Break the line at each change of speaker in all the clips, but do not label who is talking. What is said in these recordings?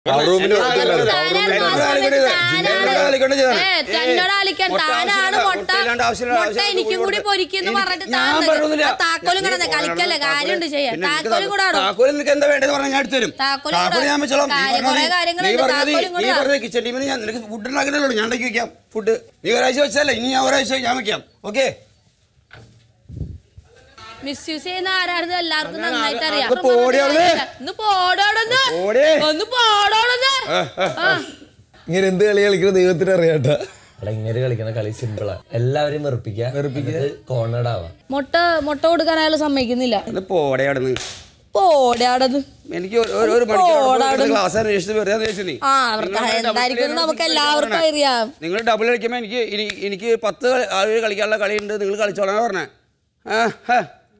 റൂമിൽ
താനാണ്
എന്നോട് ആളിക്കൊണ്ട്
വാസു,
ചെയ്തത്.
താനാണ്.
എന്നോട് ആളിക്കൊണ്ട് ചെയ്തതാണ്.
ഏ, തന്നോട് ആളിക്കാൻ
മുട്ട
താനാണ്
ആവശ്യമില്ല,
മുട്ട
മുട്ടയില്ലാണ്ട് ആവശ്യമില്ല,
മുട്ട
ആവശ്യമില്ല,
എനിക്കും കൂടി
കൊടുക്കും.
പൊരിക്കുന്നു
എനിക്ക്
പറഞ്ഞിട്ട്
ഞാൻ
താൻ
പറഞ്ഞൊന്നുമില്ല.
ആ താക്കോലും കിടന്ന്
നീ
കളിക്കല്ലേ
താക്കോല്
കാര്യമുണ്ട് ചെയ്യാൻ
പിന്നെ നിനക്ക്
താക്കോലും കൂടെ ആണോ
താക്കോല് നിനക്ക് എന്താ വേണ്ടത് പറഞ്ഞാൽ ഞാൻ എടുത്തു തരും
താക്കോല്
താക്കോല്
കൂടെ.
ഞാൻ വെച്ചോളാം നീ
കാര്യം-
പറഞ്ഞാ
കുറേ
മതി.
കാര്യങ്ങളുണ്ട്.
നീ പറഞ്ഞാ മതി.
താക്കോലും കൂടെ
നീ
വാ.
പറഞ്ഞ കിച്ചൺ ടീമിന് ഞാൻ നിനക്ക് ഫുഡ് ഉണ്ടാക്കണല്ലോ ഞാൻ ഉണ്ടാക്കി വെക്കാം ഫുഡ് നീ ഒരാഴ്ച വെച്ചല്ലേ ഇനി ഞാൻ ഒരാഴ്ച ഞാൻ വെക്കാം ഓക്കെ
മിസ്യൂസ് ചെയ്യുന്ന ആരാണെന്ന് എല്ലാവർക്കും നന്നായിട്ട് അറിയാം
ഒന്ന് പോടി അവിടുന്ന്.
ഒന്ന് പോടോടൊന്ന്
പോടി.
ഒന്ന് പോടോടൊന്ന് ആ
ഇങ്ങനെ എന്ത് കളി കളിക്കുന്ന ദൈവത്തിന് അറിയാട്ടാ
അല്ല ഇങ്ങനെ കളിക്കണ കളി സിമ്പിളാ എല്ലാവരെയും വെറുപ്പിക്കുക വെറുപ്പിക്കുക കോർണർഡ് ആവാം
മുട്ട മുട്ട കൊടുക്കാൻ അയാൾ സമ്മതിക്കുന്നില്ല
ഒന്ന് പോടെ അവിടെ നിന്ന്
പോടാടത്
എനിക്ക് ഒരു- ഒരു- ഒരു മണിക്കൂർ ക്ലാസ് അന്വേഷിച്ച് വെറുതെ അന്വേഷിച്ചു നീ
ആ അവർക്ക്
നിങ്ങൾ double
എന്തായിരിക്കും
കളിക്കാൻ
നമുക്ക്
കളിക്കാൻ
എല്ലാവർക്കും
പറഞ്ഞേ.
അറിയാം
നിങ്ങൾ ഡബിൾ കളിക്കുമ്പോൾ എനിക്ക് ഇനി- എനിക്ക് പത്ത് ആളുകൾ കളിക്കാനുള്ള കളിയുണ്ട് നിങ്ങൾ കളിച്ചോളാൻ പറഞ്ഞേ ആ, ഹാ.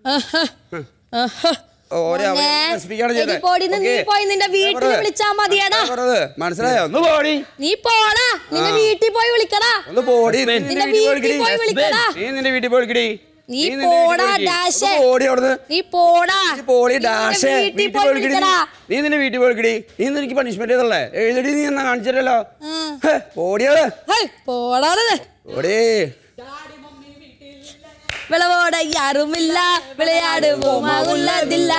ഓരോ അവനെ നശിപ്പിക്കുകയാണ് ചെയ്തത്.
എടി പോടി, നീ
ഓക്കേ.
പോയി നിന്റെ വീട്ടിൽ
പറഞ്ഞത്.
വിളിച്ചാ മതിയെടാ.
ഞാൻ പറഞ്ഞത്. മനസ്സിലായോ ഒന്ന് പോടി
നീ പോടാ നിന്റെ വീട്ടിൽ പോയി വിളിക്കടാ
ഒന്ന് പോടി നീ
നിന്റെ
നിന്റെ വീട്ടിൽ
വീട്ടിൽ പോയി
പോയി വിളിക്കടി.
വിളിക്കടാ.
നീ നിന്റെ വീട്ടിൽ പോയി വിളിക്കടി.
നീ
നിന്റെ വീട്ടിൽ
പോടാ,
പോയി വിളിക്ക്.
ഡാഷേ.
ഒന്ന് പോടി അവിടുന്ന്
നീ പോടാ
നീ പോടി
നീ നിന്റെ
ഡാഷേ
വീട്ടിൽ
വീട്ടിൽ
പോയി
പോയി വിളിക്കടി നീ.
വിളിക്കടാ
നീ നിന്റെ വീട്ടിൽ പോയി വിളിക്കടി നീ ഇന്ന് എനിക്ക് പണിഷ്മെന്റ് ചെയ്തല്ലേ എഴുതടി നീ എന്നാ കാണിച്ചില്ലല്ലോ ഹേ, പോടിയാള്
ഹേയ്, പോടാതെ
ഓടേ
വിളവോടെ യാരുമില്ല വിളയാടുമോമാകുള്ളതില്ല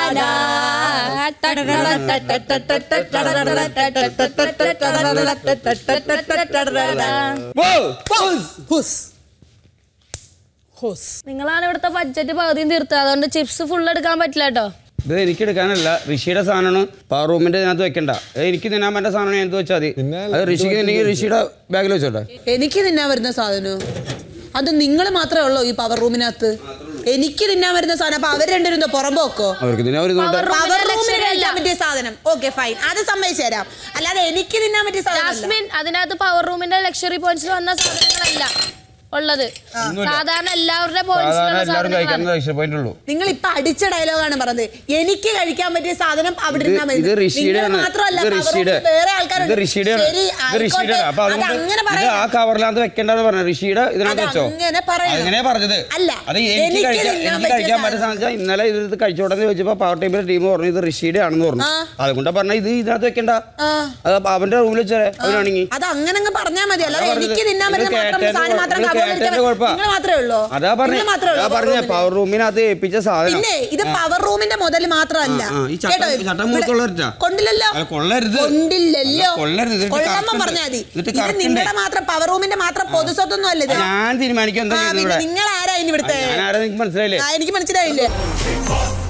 നിങ്ങളാണ് ഇവിടുത്തെ ബഡ്ജറ്റ് പകുതിയും തീർത്തത് അതുകൊണ്ട് ചിപ്സ് ഫുൾ എടുക്കാൻ പറ്റില്ല കേട്ടോ
ഇത് എനിക്ക് എടുക്കാനല്ല ഋഷിയുടെ സാധനമാണ് പവർ റൂമിന്റെ അതിനകത്ത് വെക്കണ്ട ഇത് എനിക്ക് തിന്നാൻ പറ്റുന്ന സാധനം ഞാൻ എന്ത് വെച്ചാൽ മതി അത് ഋഷിക്ക് എനിക്ക് ഋഷിയുടെ ബാഗിൽ വെച്ചോട്ടെ
എനിക്ക് തിന്നാൻ വരുന്ന സാധനം അത് നിങ്ങൾ മാത്രമേ ഉള്ളൂ ഈ പവർ റൂമിനകത്ത് എനിക്ക് തിന്നാൻ വരുന്ന സാധനം അപ്പൊ അവർ രണ്ടുപേരും എന്തോ പുറമ്പോക്കോ
അവർക്ക് തിന്നാൻ ഒരു ഇതുകൊണ്ട്
Power room
പവർ
ന്റെ
റൂമിൽ
luxury അല്ല.
കഴിക്കാൻ പറ്റിയ സാധനം ഓക്കെ ഫൈൻ അത് സമ്മതിച്ചു തരാം അല്ലാതെ എനിക്ക് തിന്നാൻ പറ്റിയ സാധനം
ജാസ്മിൻ അതിനകത്ത് പവർ റൂമിന്റെ ലക്ഷറി പോയിന്റ്സിൽ വന്ന സാധനങ്ങളല്ല ഉള്ളത് സാധാരണ എല്ലാവരുടെ
സാധാരണ എല്ലാവരും കഴിക്കാൻ
പോയിന്റ്സിലുള്ള
ലക്ഷ്യ പോയിന്റ് ഉള്ളൂ
നിങ്ങൾ ഇപ്പൊ അടിച്ച ഡയലോഗാണ് പറഞ്ഞത് എനിക്ക് കഴിക്കാൻ പറ്റിയ സാധനം അവിടെ
ഇത്
ഇരുന്നാ മതി.
ഇത് ഋഷിയുടെ
നിങ്ങൾ മാത്രമല്ല
ഇത്
power
ഋഷിയുടെ
room ൽ വേറെ ആൾക്കാരുണ്ട്
ഇത് ഋഷിയുടെ
ശരി,
ഇത് ഋഷിയുടെ
ആയിക്കോട്ടെ.
അപ്പൊ
അത്
അതുകൊണ്ട്
അങ്ങനെ
ഇത്
പറയാം
ആ കവറിനകത്ത് വെക്കേണ്ടെന്ന് പറഞ്ഞു ഋഷിയുടെ ഇതിനകത്ത്
അത്
വെച്ചോ
അങ്ങനെ പറയാം.
അങ്ങനെ പറഞ്ഞത്
അല്ല,
അത് എനിക്ക്
എനിക്ക്
കഴിക്കാൻ
തിന്നാൻ
എനിക്ക് കഴിക്കാൻ
പറ്റിയ
പറ്റുന്ന സാധനം വെച്ചാൽ ഇന്നലെ ഇത് കഴിച്ചോടെന്ന് ചോദിച്ചപ്പോ പവർ ടീമിന്റെ ടീം പറഞ്ഞു ഇത് ഋഷിയുടെ ആണെന്ന് പറഞ്ഞു
ആ.
അതുകൊണ്ടാ പറഞ്ഞ ഇത് ഇതിനകത്ത് വെക്കണ്ട
ആ.
അത് അവന്റെ റൂമിൽ വെച്ചേ അവനാണെങ്കിൽ
അത് അങ്ങനെ അങ്ങ് പറഞ്ഞാൽ മതി അല്ലാതെ
അതാ
എനിക്ക്
പറഞ്ഞത്.
തിന്നാൻ
ഇത്
പറ്റുന്ന മാത്രം
കേട്ടതിന്റെ
സാധനം മാത്രം
കുഴപ്പം-
കവറിൽ
കേട്ടതിന്റെ കുഴപ്പാ.
നിങ്ങൾ മാത്രമേ ഉള്ളൂ
അതാ പറഞ്ഞ
നിങ്ങൾ മാത്രമേ ഉള്ളൂ
അതാ
power
പറഞ്ഞ
room ൽ.
പവർ റൂമിനകത്ത് ഏൽപ്പിച്ച സാധനം
പിന്നെ ഇത് പവർ റൂമിന്റെ മുതൽ മാത്രമല്ല
ആ, ഈ ചട്ടം-
കേട്ടോ?
ചട്ടം
ഇവിടെ-
മൂത്തുള്ളവരാ?
കൊണ്ടില്ലല്ലോ
അത് കൊള്ളരുത്.
കൊണ്ടില്ലല്ലോ
അല്ല, കൊള്ളരുത്. ഇതിട്ട്
കൊള്ളാൻ
കറക്കണ്ടേ?
പറഞ്ഞാൽ മതി
ഇതിട്ട്
ഇത്
കറക്കണ്ടേ?
നിങ്ങളുടെ മാത്രം പവർ റൂമിന്റെ മാത്രം പൊതുസ്വത്തൊന്നും അല്ല ഇത്
ഞാൻ തീരുമാനിക്കും എന്താ
ആ,
ചെയ്യുന്നത്
പിന്നെ
ഇവിടെ
നിങ്ങൾ ആരാ ഇനി ഇവിടുത്തെ
ഞാൻ ആരാ നിങ്ങൾക്ക് മനസ്സിലായില്ലേ
ആ, എനിക്ക് മനസ്സിലായില്ലേ